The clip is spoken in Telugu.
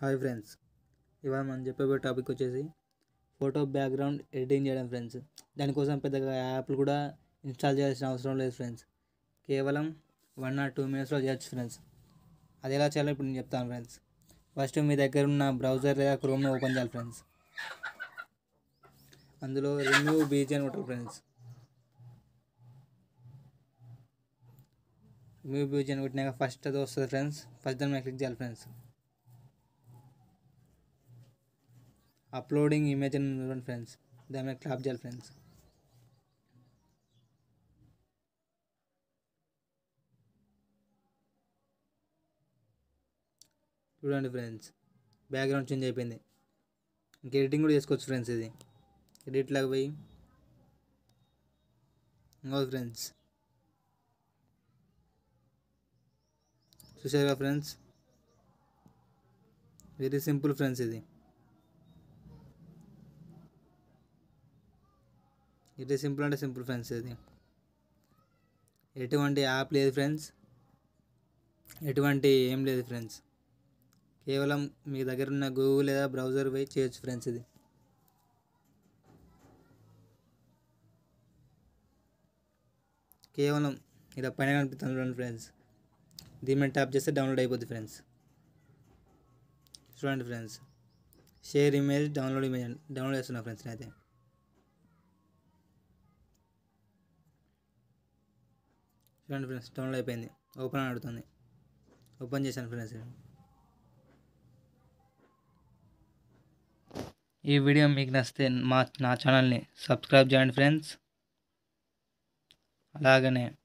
హాయ్ ఫ్రెండ్స్ ఇవాళ మనం చెప్పబోయే టాపిక్ వచ్చేసి ఫోటో బ్యాక్గ్రౌండ్ ఎడిటింగ్ చేయడం ఫ్రెండ్స్ దానికోసం పెద్దగా యాప్లు కూడా ఇన్స్టాల్ చేయాల్సిన అవసరం లేదు ఫ్రెండ్స్ కేవలం వన్ ఆర్ టూ మినిట్స్లో చేయొచ్చు ఫ్రెండ్స్ అది ఎలా చేయాలో ఇప్పుడు నేను చెప్తాను ఫ్రెండ్స్ ఫస్ట్ మీ దగ్గర ఉన్న బ్రౌజర్ లేదా క్రోమ్ను ఓపెన్ చేయాలి ఫ్రెండ్స్ అందులో రిమూవ్ బీజీ అని ఉంటుంది ఫ్రెండ్స్ రిమూవ్ బీజీ అని కొట్టినాక ఫస్ట్ అది వస్తుంది ఫ్రెండ్స్ ఫస్ట్ దాని మీద క్లిక్ చేయాలి ఫ్రెండ్స్ అప్లోడింగ్ ఇమేజ్ అని ఉంది ఫ్రెండ్స్ దాని మీద క్లాప్ చేయాలి ఫ్రెండ్స్ చూడండి ఫ్రెండ్స్ బ్యాక్గ్రౌండ్ చేంజ్ అయిపోయింది ఇంక ఎడిటింగ్ కూడా చేసుకోవచ్చు ఫ్రెండ్స్ ఇది ఎడిట్ లాగా పోయి ఇంకో ఫ్రెండ్స్ చూసారుగా ఫ్రెండ్స్ వెరీ సింపుల్ ఫ్రెండ్స్ ఇది ఇది సింపుల్ అంటే సింపుల్ ఫ్రెండ్స్ ఇది ఎటువంటి యాప్ లేదు ఫ్రెండ్స్ ఎటువంటి ఏం లేదు ఫ్రెండ్స్ కేవలం మీ దగ్గర ఉన్న గూగుల్ లేదా బ్రౌజర్ పోయి చేయొచ్చు ఫ్రెండ్స్ ఇది కేవలం ఇలా పైన కనిపిస్తుంది చూడండి ఫ్రెండ్స్ దీని మీద ట్యాప్ చేస్తే డౌన్లోడ్ అయిపోద్ది ఫ్రెండ్స్ చూడండి friends share image download image download చేస్తున్నా ఫ్రెండ్స్ నేనైతే చూడండి ఫ్రెండ్స్ డౌన్లోడ్ అయిపోయింది ఓపెన్ అని అడుగుతుంది ఓపెన్ చేశాను ఫ్రెండ్స్ ఈ వీడియో మీకు నచ్చితే మా నా ఛానల్ని సబ్స్క్రైబ్ చేయండి ఫ్రెండ్స్ అలాగనే